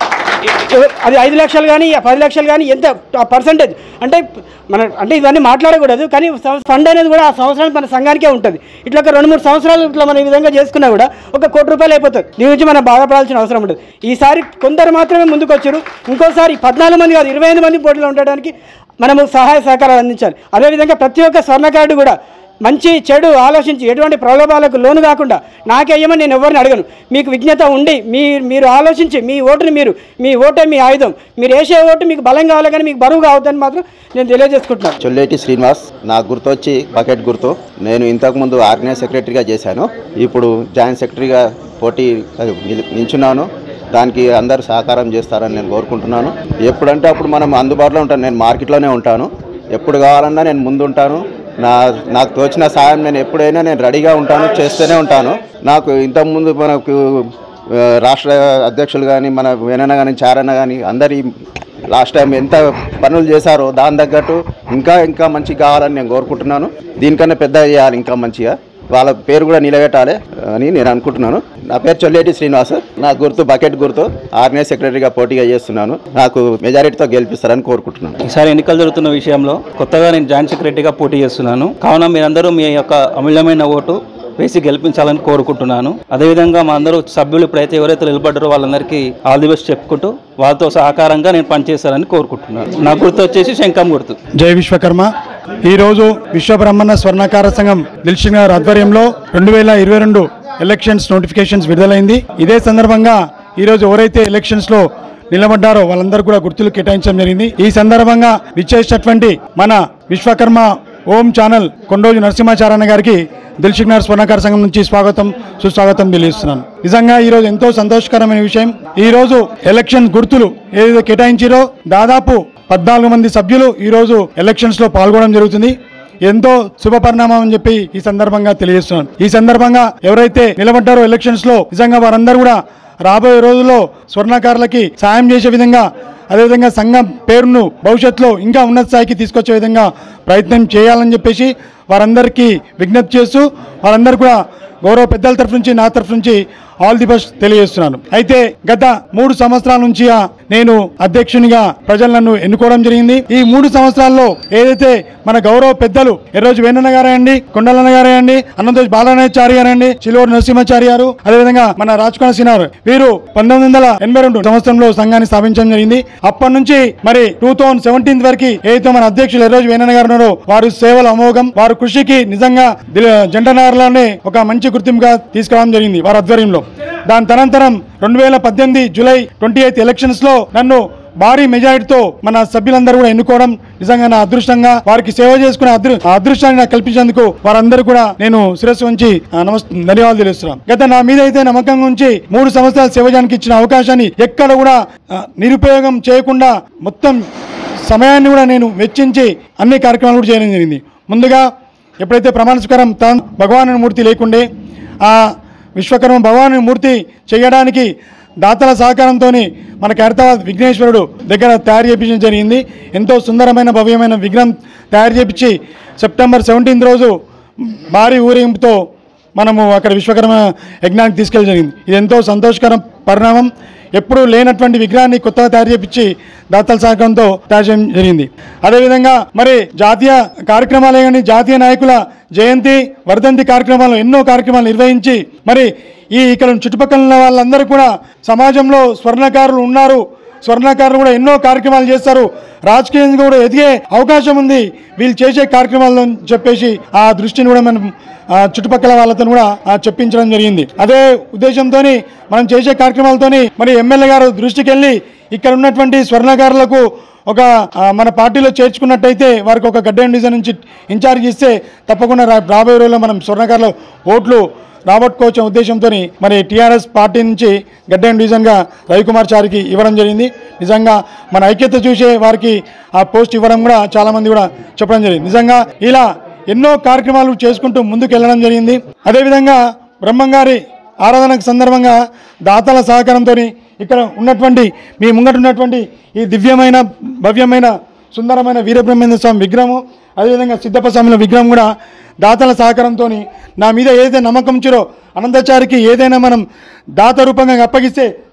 ఎవ- అది ఐదు లక్షలు కానీ పది లక్షలు కానీ ఎంత పర్సంటేజ్ అంటే మన అంటే ఇవన్నీ మాట్లాడకూడదు కానీ ఫండ్ అనేది కూడా ఆ సంవత్సరానికి మన సంఘానికే ఉంటుంది ఇట్లా ఒక రెండు మూడు సంవత్సరాలు ఇట్లా మనం ఈ విధంగా చేసుకున్నా కూడా ఒక కోటి రూపాయలు అయిపోతుంది దీని నుంచి మనం బాధపడాల్సిన అవసరం ఉంటుంది ఈసారి కొందరు మాత్రమే ముందుకు వచ్చారు ఇంకోసారి పద్నాలుగు మంది కాదు ఇరవై ఐదు మంది పోటీలో ఉండడానికి మనము సహాయ సహకారాలు అందించాలి అదేవిధంగా ప్రతి ఒక్క స్వర్ణకారుడు కూడా మంచి చెడు ఆలోచించి ఎటువంటి ప్రలోభాలకు లోను కాకుండా నాకేయమని నేను ఎవరిని అడగను మీకు విజ్ఞత ఉండి మీ మీరు ఆలోచించి మీ ఓటుని మీరు మీ ఓటే మీ ఆయుధం మీరు వేసే ఓటు మీకు బలం కావాలి కానీ మీకు బరువు కావద్దని మాత్రం నేను తెలియజేసుకుంటున్నాను చొల్లేటి శ్రీనివాస్ నా గుర్తు వచ్చి బకెట్ గుర్తు నేను ఇంతకుముందు ఆర్గనైజ్ సెక్రటరీగా చేశాను ఇప్పుడు జాయింట్ సెక్రటరీగా పోటీ అది నిల్- నిల్చున్నాను దానికి అందరు సహకారం చేస్తారని నేను కోరుకుంటున్నాను ఎప్పుడంటే అప్పుడు మనం అందుబాటులో ఉంటాను నేను మార్కెట్లోనే ఉంటాను ఎప్పుడు కావాలన్నా నేను ముందు ఉంటాను నా నాకు తోచిన సాయం నేను ఎప్పుడైనా నేను రెడీగా ఉంటాను చేస్తూనే ఉంటాను నాకు ఇంతకుముందు మనకు ఆ, రాష్ట్ర అధ్యక్షులు కానీ మన వేనన్న కానీ చారన్న కానీ అందరి లాస్ట్ టైం ఎంత పనులు చేశారో దాని తగ్గట్టు ఇంకా ఇంకా మంచిగా కావాలని నేను కోరుకుంటున్నాను దీనికన్నా పెద్ద చేయాలి ఇంకా మంచిగా వాళ్ళ పేరు కూడా నిలబెట్టాలి అని నేను అనుకుంటున్నాను నా పేరు చొల్లేటి శ్రీనివాస్ నా గుర్తు బకెట్ గుర్తు ఆర్గనైజ్ సెక్రటరీగా పోటీగా చేస్తున్నాను నాకు మెజారిటీతో గెలిపిస్తారని కోరుకుంటున్నాను ఈసారి ఎన్నికలు జరుగుతున్న విషయంలో కొత్తగా నేను జాయింట్ సెక్రటరీగా పోటీ చేస్తున్నాను కావున మీరందరూ మీ యొక్క అమూల్యమైన ఓటు వేసి గెలిపించాలని కోరుకుంటున్నాను అదేవిధంగా మా అందరూ సభ్యులు ఇప్పుడైతే ఎవరైతే నిలబడ్డారో వాళ్ళందరికీ ఆల్ ది బెస్ట్ చెప్పుకుంటూ వాళ్ళతో సహకారంగా నేను పనిచేస్తానని కోరుకుంటున్నాను నా గుర్తు వచ్చేసి శంఖం గుర్తు జై విశ్వకర్మ ఈరోజు విశ్వబ్రహ్మణ స్వర్ణకార సంఘం దిల్షన్ గారి ఆధ్వర్యంలో రెండు వేల ఇరవై రెండు ఎలక్షన్స్ నోటిఫికేషన్స్ విడుదలైంది ఇదే సందర్భంగా ఈరోజు ఎవరైతే ఎలక్షన్స్ లో నిలబడ్డారో వాళ్ళందరూ కూడా గుర్తులు కేటాయించడం జరిగింది ఈ సందర్భంగా విచ్చేసినటువంటి మన విశ్వకర్మ ఓం ఛానల్ కొండోజు నరసింహాచారణ గారికి దిల్షిక్నగర్ స్వర్ణకార సంఘం నుంచి స్వాగతం సుస్వాగతం తెలియజేస్తున్నాను నిజంగా ఈ రోజు ఎంతో సంతోషకరమైన విషయం ఈ రోజు ఎలక్షన్ గుర్తులు ఏదైతే కేటాయించారో దాదాపు పద్నాలుగు మంది సభ్యులు ఈ రోజు ఎలక్షన్స్ లో పాల్గొనడం జరుగుతుంది ఎంతో శుభ పరిణామం అని చెప్పి ఈ సందర్భంగా తెలియజేస్తున్నాను ఈ సందర్భంగా ఎవరైతే నిలబడ్డారో ఎలక్షన్స్ లో నిజంగా వారందరూ కూడా రాబోయే రోజుల్లో స్వర్ణకారులకి సాయం చేసే విధంగా అదేవిధంగా సంఘం పేరును భవిష్యత్తులో ఇంకా ఉన్నత స్థాయికి తీసుకొచ్చే విధంగా ప్రయత్నం చేయాలని చెప్పేసి వారందరికీ విజ్ఞప్తి చేస్తూ వారందరూ కూడా గౌరవ పెద్దల తరఫు నుంచి నా తరఫు నుంచి ఆల్ ది బెస్ట్ తెలియజేస్తున్నాను అయితే గత మూడు సంవత్సరాల నుంచి ఆ నేను అధ్యక్షునిగా ప్రజలు నన్ను ఎన్నుకోవడం జరిగింది ఈ మూడు సంవత్సరాల్లో ఏదైతే మన గౌరవ పెద్దలు ఎర్రోజు వేణన్న గారండి కొండలన్న గారండి అనంతోజ్ బాలనాచారి గారండి చిలువూరు నరసింహాచారి గారు అదేవిధంగా మన రాజకోణ సినార్ వీరు పంతొమ్మిది వందల ఎనభై రెండు సంవత్సరంలో సంఘాన్ని స్థాపించడం జరిగింది అప్పటి నుంచి మరి టూ థౌసండ్ సెవెంటీన్ వరకు ఏదైతే మన అధ్యక్షులు ఎర్రోజు వేణన్న గారు ఉన్నారో వారి సేవల అమోఘం వారి కృషికి నిజంగా జెండనగర్లోనే ఒక మంచి గుర్తింపుగా తీసుకురావడం జరిగింది వారి ఆధ్వర్యంలో దాని తనంతరం రెండు వేల పద్దెనిమిది జూలై ట్వంటీ ఎయిత్ ఎలక్షన్స్ లో నన్ను భారీ మెజారిటీతో మన సభ్యులందరూ కూడా ఎన్నుకోవడం నిజంగా నా అదృష్టంగా వారికి సేవ చేసుకునే అదృ ఆ అదృష్టాన్ని నాకు కల్పించేందుకు వారందరూ కూడా నేను శిరస్సు ఉంచి ఆ, నమస్ ధన్యవాదాలు తెలుస్తున్నాను గత నా మీద అయితే నమ్మకం ఉంచి మూడు సంవత్సరాల సేవ చేయడానికి ఇచ్చిన అవకాశాన్ని ఎక్కడ కూడా ఆ, నిరుపయోగం చేయకుండా మొత్తం సమయాన్ని కూడా నేను వెచ్చించి అన్ని కార్యక్రమాలు కూడా చేయడం జరిగింది ముందుగా ఎప్పుడైతే ప్రమాణ స్వీకారం తాను భగవాను మూర్తి లేకుండే ఆ విశ్వకర్మ భగవాను మూర్తి చేయడానికి దాతల సహకారంతో మన ఖైరతాబాద్ విఘ్నేశ్వరుడు దగ్గర తయారు చేయించడం జరిగింది ఎంతో సుందరమైన భవ్యమైన విగ్రహం తయారు చేయించి సెప్టెంబర్ సెవెంటీన్త్ రోజు భారీ ఊరేగింపుతో మనము అక్కడ విశ్వకర్మ యజ్ఞానికి తీసుకెళ్ళి జరిగింది ఇది ఎంతో సంతోషకర పరిణామం ఎప్పుడూ లేనటువంటి విగ్రహాన్ని కొత్తగా తయారు చేపించి దాతల సహకారంతో తయారు చేయడం జరిగింది అదేవిధంగా మరి జాతీయ కార్యక్రమాలే కానీ జాతీయ నాయకుల జయంతి వర్ధంతి కార్యక్రమాలు ఎన్నో కార్యక్రమాలు నిర్వహించి మరి ఈ ఇక్కడ చుట్టుపక్కల ఉన్న వాళ్ళందరూ కూడా సమాజంలో స్వర్ణకారులు ఉన్నారు స్వర్ణకారులు కూడా ఎన్నో కార్యక్రమాలు చేస్తారు రాజకీయంగా కూడా ఎదిగే అవకాశం ఉంది వీళ్ళు చేసే కార్యక్రమాలను చెప్పేసి ఆ దృష్టిని కూడా మనం ఆ చుట్టుపక్కల వాళ్ళతో కూడా ఆ చెప్పించడం జరిగింది అదే ఉద్దేశంతో మనం చేసే కార్యక్రమాలతోని మరి ఎమ్మెల్యే గారు దృష్టికి వెళ్ళి ఇక్కడ ఉన్నటువంటి స్వర్ణకారులకు ఒక ఆ, మన పార్టీలో చేర్చుకున్నట్టయితే వారికి ఒక గడ్డ డివిజన్ నుంచి ఇన్ఛార్జ్ ఇస్తే తప్పకుండా రా- రాబోయే రోజుల్లో మనం స్వర్ణకారుల ఓట్లు రాబట్టుకోవచ్చు అనే ఉద్దేశంతో మరి టీఆర్ఎస్ పార్టీ నుంచి గడ్డెం డివిజన్గా రవికుమార్ చారికి ఇవ్వడం జరిగింది నిజంగా మన ఐక్యత చూసే వారికి ఆ పోస్ట్ ఇవ్వడం కూడా చాలామంది కూడా చెప్పడం జరిగింది నిజంగా ఇలా ఎన్నో కార్యక్రమాలు చేసుకుంటూ ముందుకు వెళ్ళడం జరిగింది అదేవిధంగా బ్రహ్మంగారి ఆరాధనకు సందర్భంగా దాతల సహకారంతో ఇక్కడ ఉన్నటువంటి మీ ముంగట ఉన్నటువంటి ఈ దివ్యమైన భవ్యమైన సుందరమైన వీరబ్రహ్మేంద్ర స్వామి విగ్రహము అదేవిధంగా సిద్ధప్ప స్వామిల విగ్రహం కూడా దాతల సహకారంతో నా మీద ఏదైతే నమ్మకం ఉంచారో అనంతాచారికి ఏదైనా మనం దాత రూపంగా అప్పగిస్తే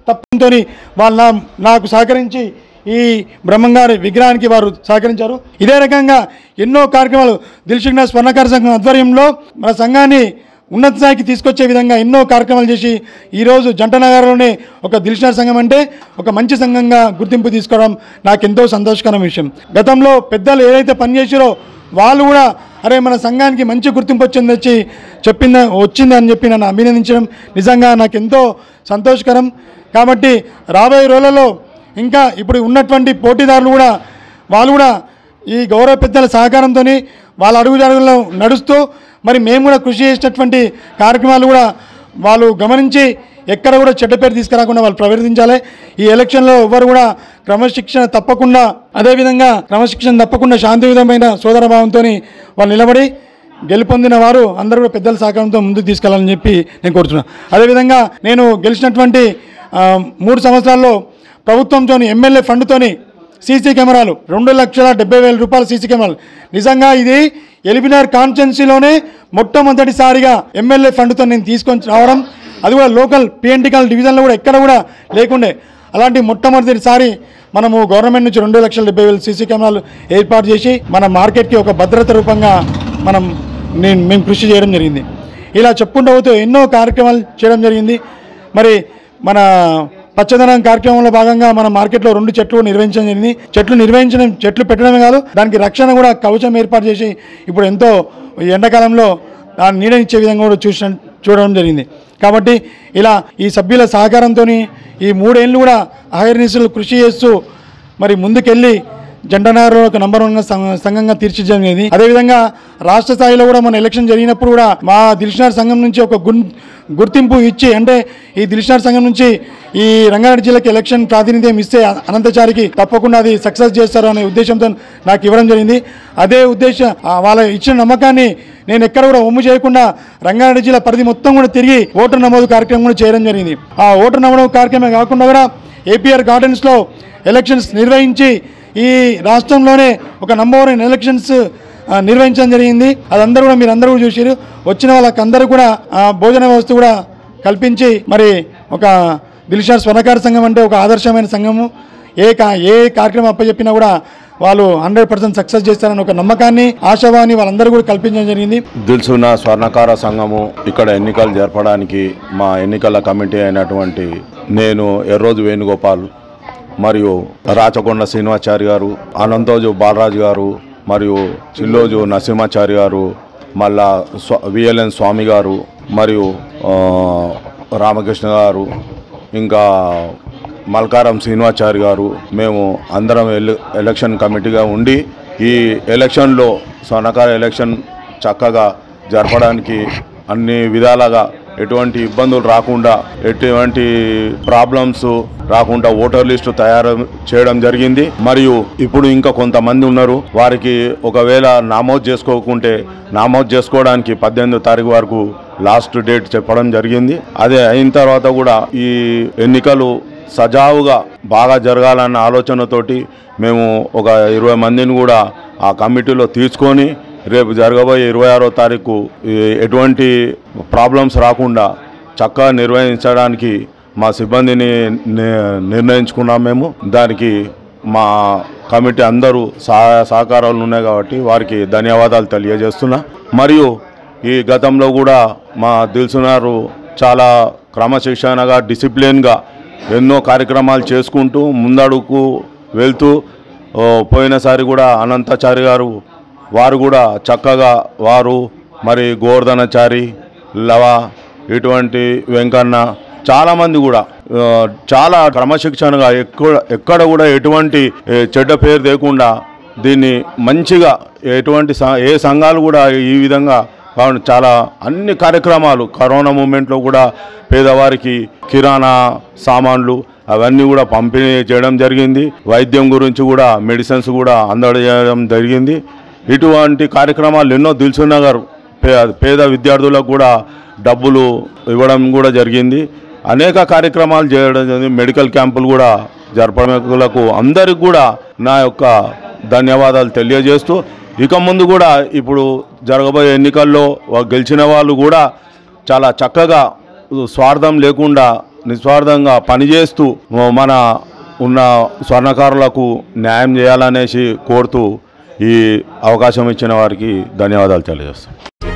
తప్పంతో వాళ్ళ నా- నాకు సహకరించి ఈ బ్రహ్మంగారి విగ్రహానికి వారు సహకరించారు ఇదే రకంగా ఎన్నో కార్యక్రమాలు దిల్సుఖ్నా స్వర్ణకార సంఘం ఆధ్వర్యంలో మన సంఘాన్ని ఉన్నత స్థాయికి తీసుకొచ్చే విధంగా ఎన్నో కార్యక్రమాలు చేసి ఈరోజు జంటనగర్లోనే ఒక దిల్షనర్ సంఘం అంటే ఒక మంచి సంఘంగా గుర్తింపు తీసుకోవడం నాకు ఎంతో సంతోషకరమైన విషయం గతంలో పెద్దలు ఏదైతే పనిచేసారో వాళ్ళు కూడా అరే మన సంఘానికి మంచి గుర్తింపు వచ్చింది వచ్చి చెప్పింద వచ్చింది అని చెప్పి నన్ను అభినందించడం నిజంగా నాకు ఎంతో సంతోషకరం కాబట్టి రాబోయే రోజులలో ఇంకా ఇప్పుడు ఉన్నటువంటి పోటీదారులు కూడా వాళ్ళు కూడా ఈ గౌరవ పెద్దల సహకారంతో వాళ్ళ అడుగుజాడుగుల్లో నడుస్తూ మరి మేము కూడా కృషి చేసేటటువంటి కార్యక్రమాలు కూడా వాళ్ళు గమనించి ఎక్కడ కూడా చెడ్డ పేరు తీసుకురాకుండా వాళ్ళు ప్రవర్తించాలి ఈ ఎలక్షన్లో ఎవరు కూడా క్రమశిక్షణ తప్పకుండా అదేవిధంగా క్రమశిక్షణ తప్పకుండా శాంతియుతమైన సోదరభావంతో వాళ్ళు నిలబడి గెలుపొందిన వారు అందరూ కూడా పెద్దల సహకారంతో ముందుకు తీసుకెళ్లాలని చెప్పి నేను కోరుతున్నాను అదేవిధంగా నేను గెలిచినటువంటి ఆ, మూడు సంవత్సరాల్లో ప్రభుత్వంతో ఎమ్మెల్యే ఫండ్తోని సీసీ కెమెరాలు రెండు లక్షల డెబ్బై వేల రూపాయల సీసీ కెమెరాలు నిజంగా ఇది ఎలిబినార్ కాన్స్టెన్సీలోనే మొట్టమొదటిసారిగా ఎమ్మెల్యే ఫండ్తో నేను తీసుకొని రావడం అది కూడా లోకల్ పిఎన్టికల్ డివిజన్లో కూడా ఎక్కడ కూడా లేకుండే అలాంటి మొట్టమొదటిసారి మనము గవర్నమెంట్ నుంచి రెండు లక్షల డెబ్బై వేల సీసీ కెమెరాలు ఏర్పాటు చేసి మన మార్కెట్కి ఒక భద్రత రూపంగా మనం నేను మేము కృషి చేయడం జరిగింది ఇలా చెప్పుకుంటూ పోతూ ఎన్నో కార్యక్రమాలు చేయడం జరిగింది మరి మన పచ్చదనం కార్యక్రమంలో భాగంగా మన మార్కెట్లో రెండు చెట్లు నిర్వహించడం జరిగింది చెట్లు నిర్వహించడం చెట్లు పెట్టడమే కాదు దానికి రక్షణ కూడా కవచం ఏర్పాటు చేసి ఇప్పుడు ఎంతో ఈ ఎండాకాలంలో దాన్ని నీడనిచ్చే విధంగా కూడా చూసిన చూడడం జరిగింది కాబట్టి ఇలా ఈ సభ్యుల సహకారంతో ఈ మూడేళ్ళు కూడా అహర్నిశలు కృషి చేస్తూ మరి ముందుకెళ్ళి జంటనగర్ ఒక నంబర్ వన్ సంఘ- సంఘంగా తీర్చిదిద్దేది అదేవిధంగా రాష్ట్ర స్థాయిలో కూడా మన ఎలక్షన్ జరిగినప్పుడు కూడా మా దిల్షనార్ సంఘం నుంచి ఒక గున్ గుర్తింపు ఇచ్చి అంటే ఈ దిల్షనార్ సంఘం నుంచి ఈ రంగారెడ్డి జిల్లాకి ఎలక్షన్ ప్రాతినిధ్యం ఇస్తే అనంతచారికి తప్పకుండా అది సక్సెస్ చేస్తారు అనే ఉద్దేశంతో నాకు ఇవ్వడం జరిగింది అదే ఉద్దేశం ఆ వాళ్ళ ఇచ్చిన నమ్మకాన్ని నేను ఎక్కడ కూడా ఒమ్ము చేయకుండా రంగారెడ్డి జిల్లా పరిధి మొత్తం కూడా తిరిగి ఓటర్ నమోదు కార్యక్రమం కూడా చేయడం జరిగింది ఆ ఓటర్ నమోదు కార్యక్రమం కాకుండా కూడా ఏపీఆర్ గార్డెన్స్లో ఎలక్షన్స్ నిర్వహించి ఈ రాష్ట్రంలోనే ఒక నంబర్ వన్ ఎలక్షన్స్ ఆ, నిర్వహించడం జరిగింది అదందరూ కూడా మీరు అందరూ కూడా చూసారు వచ్చిన వాళ్ళకందరూ కూడా ఆ, భోజన వ్యవస్థ కూడా కల్పించి మరి ఒక దిల్షార్ స్వర్ణకార సంఘం అంటే ఒక ఆదర్శమైన సంఘము ఏ కా ఏ కార్యక్రమం అప్పచెప్పినా కూడా వాళ్ళు హండ్రెడ్ పర్సెంట్ సక్సెస్ చేస్తారని ఒక నమ్మకాన్ని ఆశావాన్ని వాళ్ళందరూ కూడా కల్పించడం జరిగింది దిల్సున్న స్వర్ణకార సంఘము ఇక్కడ ఎన్నికలు జరపడానికి మా ఎన్నికల కమిటీ అయినటువంటి నేను ఎర్రోజు వేణుగోపాల్ మరియు రాచకొండ శ్రీనివాచారి గారు అనంతోజు బాలరాజు గారు మరియు చిల్లోజు నరసింహాచారి గారు మళ్ళా స్వ విఎల్ఎన్ స్వామి గారు మరియు ఆ, రామకృష్ణ గారు ఇంకా మల్కారం శ్రీనివాచారి గారు మేము అందరం ఎల్ ఎలక్షన్ కమిటీగా ఉండి ఈ ఎలక్షన్లో స్వర్ణకార ఎలక్షన్ చక్కగా జరపడానికి అన్ని విధాలుగా ఎటువంటి ఇబ్బందులు రాకుండా ఎటువంటి ప్రాబ్లమ్స్ రాకుండా ఓటర్ లిస్టు తయారు చేయడం జరిగింది మరియు ఇప్పుడు ఇంకా కొంతమంది ఉన్నారు వారికి ఒకవేళ నామోదు చేసుకోకుంటే నామోదు చేసుకోవడానికి పద్దెనిమిదో తారీఖు వరకు లాస్ట్ డేట్ చెప్పడం జరిగింది అదే అయిన తర్వాత కూడా ఈ ఎన్నికలు సజావుగా బాగా జరగాలన్న ఆలోచనతోటి మేము ఒక ఇరవై మందిని కూడా ఆ కమిటీలో తీసుకొని రేపు జరగబోయే ఇరవై ఆరో తారీఖు ఈ ఎటువంటి ప్రాబ్లమ్స్ రాకుండా చక్కగా నిర్వహించడానికి మా సిబ్బందిని ని- నిర్ణయించుకున్నాం మేము దానికి మా కమిటీ అందరూ సహాయ సహకారాలు ఉన్నాయి కాబట్టి వారికి ధన్యవాదాలు తెలియజేస్తున్నా మరియు ఈ గతంలో కూడా మా దిల్సునారు చాలా క్రమశిక్షణగా డిసిప్లిన్గా ఎన్నో కార్యక్రమాలు చేసుకుంటూ ముందడుగు వెళ్తూ ఓ, పోయినసారి కూడా అనంతచారి గారు వారు కూడా చక్కగా వారు మరి గోవర్ధనచారి లవ ఇటువంటి వెంకన్న చాలామంది కూడా ఆ, చాలా క్రమశిక్షణగా ఎక్కడ ఎక్కడ కూడా ఎటువంటి ఏ, చెడ్డ పేరు లేకుండా దీన్ని మంచిగా ఎటువంటి స- ఏ సంఘాలు కూడా ఈ విధంగా కావున చాలా అన్ని కార్యక్రమాలు కరోనా మూమెంట్లో కూడా పేదవారికి కిరాణా సామాన్లు అవన్నీ కూడా పంపిణీ చేయడం జరిగింది వైద్యం గురించి కూడా మెడిసిన్స్ కూడా అందజేయడం జరిగింది ఇటువంటి కార్యక్రమాలు ఎన్నో దిల్సునగర్ పే పేద విద్యార్థులకు కూడా డబ్బులు ఇవ్వడం కూడా జరిగింది అనేక కార్యక్రమాలు చేయడం జరిగింది మెడికల్ క్యాంపులు కూడా జరపడానికి అందరికి కూడా నా యొక్క ధన్యవాదాలు తెలియజేస్తూ ఇక ముందు కూడా ఇప్పుడు జరగబోయే ఎన్నికల్లో వా- గెలిచిన వాళ్ళు కూడా చాలా చక్కగా స్వార్థం లేకుండా నిస్వార్థంగా పనిచేస్తూ మన ఉన్న స్వర్ణకారులకు న్యాయం చేయాలనేసి కోరుతూ ఈ అవకాశం ఇచ్చిన వారికి ధన్యవాదాలు తెలియజేస్తాను